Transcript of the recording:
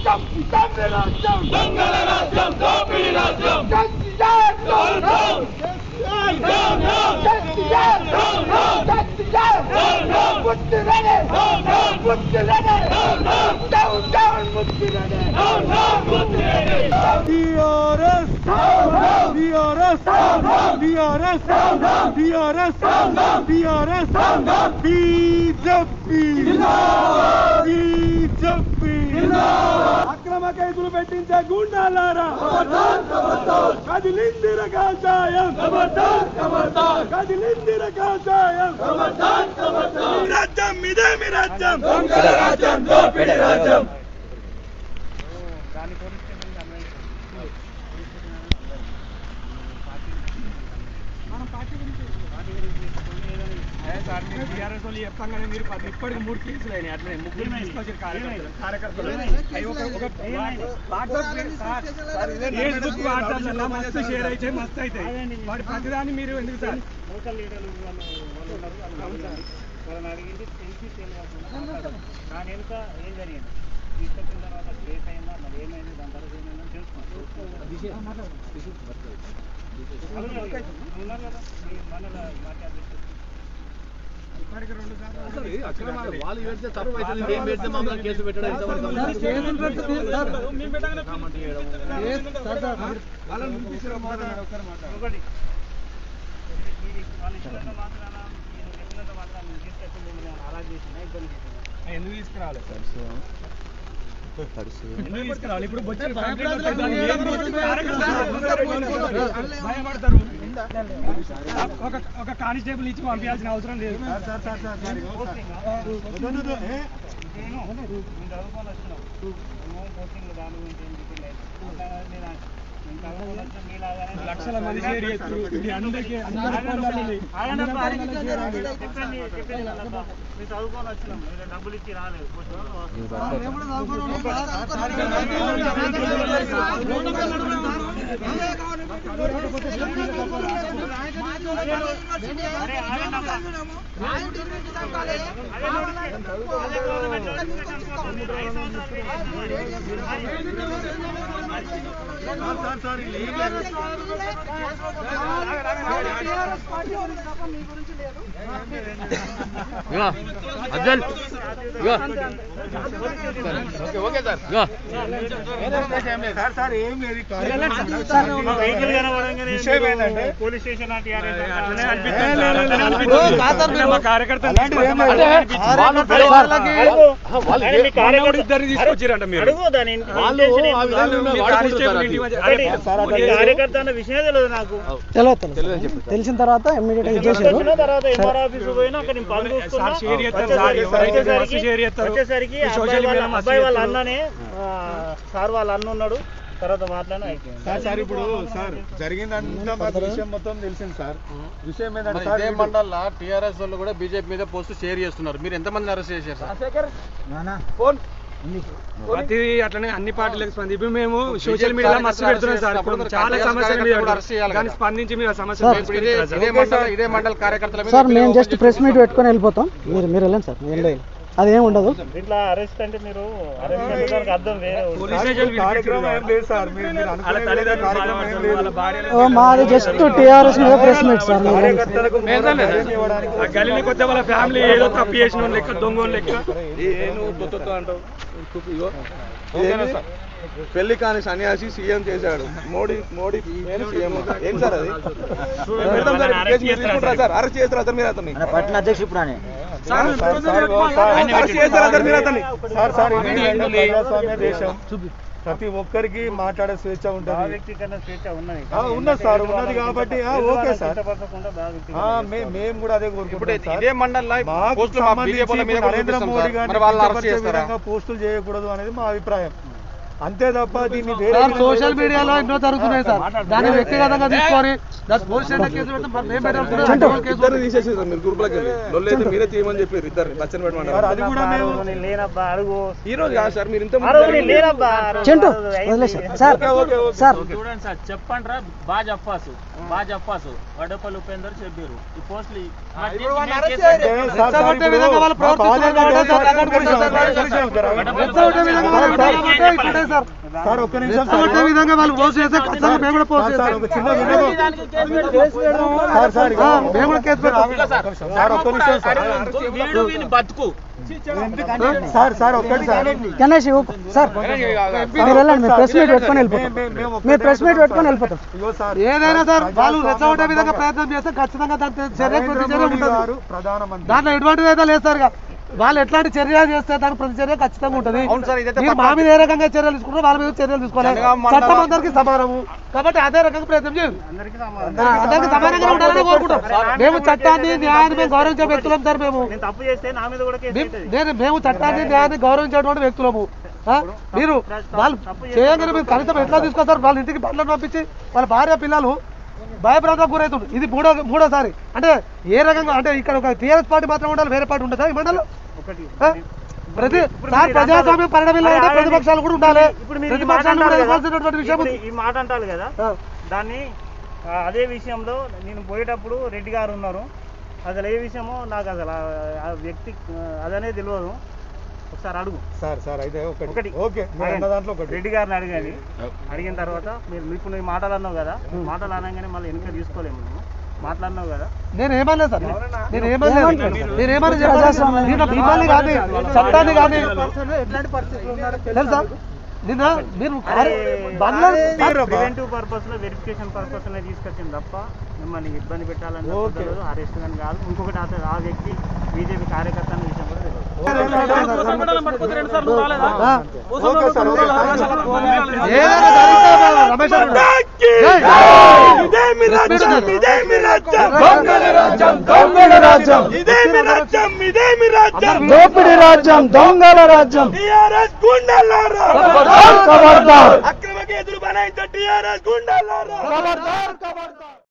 రాజ్యం దొంగ రాజ్యం దొంగల రాజ్యం దోపిడీ రాజ్యం KCR down down KCR down down KCR down down KCR down down Muthireddy down down Muthireddy down down down down Muthireddy down down Muthireddy TRS TRS TRS TRS TRS BJP BJP అక్రమ కేసులు పెట్టించే గుండాలారా కదిలిందిర కాషాయం కదిలిందిర కాషాయం మీ రాజ్యం ఇదే మీ రాజ్యం రాజ్యం దోపిడి రాజ్యం సార్ మీరు టీఆర్ఎస్ వాళ్ళు చెప్పంగానే మీరు పది ఇప్పటికి మూడు కేసులు అయినాయి అట్లనే ముగ్గురు తీసుకొచ్చారు కార్యకర్తలు కార్యకర్తలు అవి ఒక ఒక వాట్సాప్ సార్ ఫేస్బుక్ వాట్సాప్ మస్తు షేర్ అయితే మస్తు అవుతాయి వాటి ప్రతిదాన్ని మీరు ఎందుకు సార్ లోకల్ లీడర్లు వాళ్ళు వాళ్ళు ఉన్నారు వాళ్ళు మాట్లాడారు. వాళ్ళని అడిగింది తెలిసి తెలియకుండా మాట్లాడారు. దాని వెనుక ఏం జరిగింది తీసుకొచ్చిన తర్వాత కేసు అయిందా మరి ఏమైంది దాని తర్వాత ఏమైందని తెలుసుకోండి అవును కదా? ఉన్నారు కదా మీ మనల పార్టీ అధ్యక్షుడు ఇప్పటికి రెండు సార్లు వాళ్ళు పెడితే తప్పు అవుతుంది ఏం పెడితే మమ్మల్ని కేసు పెట్టడం ఇంతవరకు వాళ్ళని పిలిపించారు మాట్లాడారు ఒకరు మాట్లాడారు ఒకటి మీరు వాళ్ళ ఇష్టంగా మాట్లాడాలా మీరు చెప్పినంత మాట్లాడాలి తీసుకొచ్చి మిమ్మల్ని అరాజ్ చేసినా ఇబ్బంది చేసినా ఎందుకు తీసుకురావాలి ఎందుకు తీసుకురావాలి ఇప్పుడు బొచ్చెలు కంప్లైంట్ వస్తాయి. దాన్ని ఏం చేస్తుంది? భయపడతారు ఒక ఒక కానిస్టేబుల్ ఇచ్చి పంపించాల్సిన అవసరం లేదు నేను నేను చదువుకొని వచ్చినాం మేము కోచింగ్ దాని గురించి ఏం చెప్పలేదు నేను నేను చదువుకొని వచ్చిన మీలాగానే లక్షల మంది షేర్ చేస్తారు ఇది అందరికీ అందరి ఫోన్లలో ఆయన చెప్పండి చెప్పండి వాళ్ళంతా. మేము చదువుకొని వచ్చినాం మీరు డబ్బులు ఇచ్చి రాలేదు అరే ఆగండి అఫ్జల్ ఇగో ఓకే ఓకే సార్ ఇగో సార్ సార్ ఏం లేదు వెహికల్ కనబడంగానే విషయం ఏంటంటే పోలీస్ స్టేషన్ అంటే అట్లనే అనిపిస్తుంది మా కార్యకర్తలు వాళ్ళు ఇద్దరిని తీసుకొచ్చిరంట మీరు అడుగు దాని వాళ్ళు ఆ విధంగా ఉన్న మీ వాడుకుంటారు కానిస్టేబుల్ అది. ఇంటి మధ్య- అరే, ఒకటి కార్యకర్త అన్న విషయం తెలియదు నాకు తెలియదు తెలిసిన తర్వాత ఇమ్మీడియట్ గా చేశారు వచ్చిన తర్వాత ఎంఆర్ ఆఫీస్ పోయినా అక్కడ నేను పని చూసుకున్నా. సార్ షేర్ చేస్తారు సార్ ఎవరైతే వచ్చేసరికి- మస్తు షేర్ చేస్తారు వచ్చేసరికి ఈ అబ్బాయి సోషల్ వాళ్ళ మీడియా మస్తు అబ్బాయి వాళ్ళ చేస్తారు. అన్ననే ఆ, సార్ వాళ్ళ అన్న ఉన్నాడు తర్వాత మాట్లాడిన అయిపోయింది సార్ సార్ ఇప్పుడు సార్ జరిగిందంతా మాకు విషయం మొత్తం తెలిసింది సార్ విషయం ఏంటంటే మరి సార్ ఇదే వీడు- మండల్లో టీఆర్ఎస్ వాళ్ళు కూడా బీజేపీ మీద పోస్ట్ షేర్ చేస్తున్నారు మీరు ఎంతమంది అరెస్ట్ చేశారు సార్ ప్రతి అట్లనే అన్ని పార్టీలకు స్పంది ఇప్పుడు మేము సోషల్ మీడియాలో మస్తు పెడుతున్నాం సార్ ఇప్పుడు చాలా సమస్యల మీద పెడుతున్నాం. దాన్ని స్పందించి మీరు ఆ సమస్య సార్. ఇప్పుడు ఇదే ఇదే మండల ఇదే మండల కార్యకర్తల మీద సార్ మేము ఓపెన్ జస్ట్ ప్రెస్ మీట్ పెట్టుకొని వెళ్ళిపోతాం మీరు మీరు వెళ్ళండి సార్ ఏం లేదు అదేం ఉండదు ఇట్లా అరెస్ట్ అంటే మీరు అరెస్ట్ అంటే దానికి అర్థం వేరే ఉంది. పోలీస్ స్టేషన్ కార్యక్రమం ఏం లేదు సార్ మీరు మీరు అనుకునే తల్లిదండ్రులు కార్యక్రమం ఏం లేదు ఓ, మాది జస్ట్ టిఆర్ఎస్ మీద ప్రెస్ మీట్ సార్ మీరు వెళ్ళండి. కార్యకర్తలకు మోరల్ ధైర్యం ఇవ్వడానికి ఆ గల్లీకి కొత్త వాళ్ళ ఫ్యామిలీ ఏదో తప్పు చేసిన వాళ్ళు లెక్క దొంగ వాళ్ళు లెక్క పెళ్లి కాని సన్యాసి సీఎం చేశాడు మోడీ మోడీ నేను సీఎం ఏం సార్ అది పెడతాం సార్ కేసు మీరు తీసుకుంటారా సార్ అరెస్ట్ చేస్తారు అతను మీరు అతన్ని పట్టణ అధ్యక్షుడు sir, sir, sir, sir, arrest చేస్తారు అతను మీరు అతన్ని సార్ సార్ ఇది ప్రజాస్వామ్య దేశం ప్రతి ఒక్కరికి మాట్లాడే స్వేచ్ఛ భావ ఉంటుంది వ్యక్తీకరణ స్వేచ్ఛ ఉన్నది ఆ, ఉన్నది సార్, ఉన్నది కాబట్టి, ఆ, ఓకే సార్. ఇష్టపడకుండా భావ ఆ, వ్యక్తీకరణ మే- మేము కూడా అదే ఇప్పుడు కోరుకుంటున్నాం సార్. ఇదే మండల్లో మాకు పోస్టులు మా సంబంధించి బీజేపీ వాళ్ళ మీద కూడా నరేంద్ర చూపిస్తాం మోడీ సార్. గారిని మరి వాళ్ళని అరెస్ట్ కించపరిచే చేస్తారా విధంగా పోస్టులు చేయకూడదు అనేది మా అభిప్రాయం అంతే తప్ప దీన్ని వేరే సార్ సోషల్ మీడియాలో ఎన్నో జరుగుతున్నాయి సార్ దాన్ని వ్యక్తిగతంగా తీసుకొని దాని పోలీస్ స్టేషన్ కేసు పెడితే మరి మేము పెట్టాల్సిన కేసు ఇద్దరు తీసేసి మీరు గ్రూప్లోకి వెళ్ళి లొల్లి అయితే మీరే తీయమని చెప్పారు ఇద్దరు పచ్చని పెట్టమన్నారు అది కూడా మేము నేను లేనబ్బా అడుగు ఈ రోజు కాదు సార్ మీరు ఇంత ఆ రోజు నేను లేనబ్బా ఆ రోజు చింటూ ఆ రోజు అయింది. వదిలేసారు సార్ సార్ చూడండి సార్ చెప్పండి రా బాగా చెప్పాసు బాగా చెప్పాసు వడపల్లి ఉపేందర్ చెప్పారు ఈ పోస్టులు ఈ- మరి అంటే నేను సార్, కేసు సార్, పెట్టాను. ఇప్పుడు రెచ్చగొట్టే విధంగా వాళ్ళు మా ప్రవర్తిస్తున్నారు బాధ కాబట్టి ఏంటంటే సార్, అక్కడ ఒక్క నిమిషం, పోలీసులు ఒక్క నిమిషం ఉంటారా? రెచ్చగొట్టే విధంగా వాళ్ళు ప్రవర్తిస్తుంటే ఇట్లుంటాయి సార్ సార్ ఒక్క నిమిషం సార్. రెచ్చగొట్టే విధంగా వాళ్ళు పోస్ట్ చేస్తే ఖచ్చితంగా మేము కూడా పోస్ట్ సార్, సార్, చేస్తాం ఒక చిన్న విన్నపం. దానికి కేసు పెట్టు. సార్ సార్ ఆ, మేము కూడా కేసు పెట్టాం సార్ ఒక్క నిమిషం సార్ వీడు వీని బతుకు సార్ సార్ ఒక్కటి సార్ గణేష్ ఊపు. సార్ మీరు వెళ్ళండి మీరు ప్రెస్ మీట్ పెట్టుకొని వెళ్ళిపోతాం మీరు ప్రెస్ మీట్ పెట్టుకొని వెళ్ళిపోతాం ఇగో సార్ ఏదైనా సార్ వాళ్ళు రెచ్చగొట్టే విధంగా ప్రయత్నం చేస్తే ఖచ్చితంగా దాని చర్య ప్రతి చర్య నరేంద్ర మోడీ ఉంటుంది గారు ప్రధానమంత్రి దాంట్లో ఎటువంటి అయితే లేదు సార్ ఇక. వాళ్ళు ఎట్లాంటి చర్య చేస్తే దానికి ప్రతి చర్య ఖచ్చితంగా ఉంటుంది మీరు మా మీద ఏ రకంగా చర్యలు తీసుకుంటారో వాళ్ళ మీద చర్యలు తీసుకోవాలి చట్టం అందరికీ సమానము కాబట్టి అదే రకంగా ప్రయత్నం చేయండి అందరికీ సమానం. ఆ, అందరికీ సమానంగా ఉండాలని కోరుకుంటాం మేము చట్టాన్ని న్యాయాన్ని మేము గౌరవించే వ్యక్తులం సార్ మేము నేను తప్పు చేస్తే నా మీద కూడా కేసు మేము- అవుతుంది నేను మేము చట్టాన్ని న్యాయాన్ని గౌరవించేటువంటి వ్యక్తులము ఆ? మీరు వాళ్ళు చేయగానే మీరు కనీసం ఎట్లా తీసుకొస్తారు వాళ్ళ ఇంటికి బండ్లను పంపించి వాళ్ళ భార్య పిల్లలు భయభ్రాంతకు గురవుతుంది ఇది మూడో మూడోసారి అంటే ఏ రకంగా అంటే ఇక్కడ ఒక టీఆర్ఎస్ పార్టీ మాత్రం ఉండాలి వేరే పార్టీ ఉంటుందా ఈ మండలం ఒకటి ఆ? ప్రతి సార్ ప్రజాస్వామ్యం పరిణమిలో అంటే ప్రతిపక్షాలు కూడా ఉండాలి ఇప్పుడు మీరు ఈ మాట ప్రతిపక్షాలు కూడా అంటారు కదా, ఇవ్వాల్సినటువంటి విషయం ఇప్పుడు ఉంది. ఈ మాట అంటారు కదా ఆ. దాన్ని ఆ, అదే విషయంలో నేను పోయేటప్పుడు రెడ్డి గారు ఉన్నారు అసలు ఏ విషయమో నాకు అసలు ఆ- ఆ వ్యక్తి ఆ, అదనే తెలియదు ఒకసారి అడుగు సార్ సార్ అయితే ఒకటి ఒకటి ఓకే మీరు అన్న దాంట్లో ఒకటి రెడ్డి గారిని అడగండి అడిగిన తర్వాత మీరు ఇప్పుడు నువ్వు మాటలు అన్నావు కదా మాటలు అనగానే మళ్ళీ వెనక తీసుకోలేము మేము మాట్లాడినావు కదా నేను ఏమనలేదు సార్ నేను ఏమనలేదు నేను ఏమని చెప్పాను నేను మిమ్మల్ని కానీ చట్టాన్ని కానీ తెలుసా నిన్న మీరు బంగ్లా ప్రివెంటివ్ పర్పస్ లో వెరిఫికేషన్ పర్పస్ లో తీసుకొచ్చింది తప్ప మిమ్మల్ని ఇబ్బంది పెట్టాలని తెలియదు అరెస్ట్ కానీ కాదు ఇంకొకటి అతను ఆ వ్యక్తి బీజేపీ కార్యకర్త అన్న విషయం కూడా తెలియదు ముసల్మానాలను పట్టుకొని రెండు సార్లు నువ్వు రాలేదా? ఆ, ఓకే సార్ ఓకే ఏదైనా జరిగితే రమేష్ అన్న ఇదే మీ రాజ్యం ఇదే మీ రాజ్యం దొంగల రాజ్యం దొంగల రాజ్యం ఇదే మీ రాజ్యం ఇదే మీ రాజ్యం దోపిడి రాజ్యం దొంగల రాజ్యం టిఆర్ఎస్ గుండాలారా ఖబర్దార్ అక్రమ కేసులు బనాయించే టిఆర్ఎస్ గుండాలారా ఖబర్దార్ ఖబర్దార్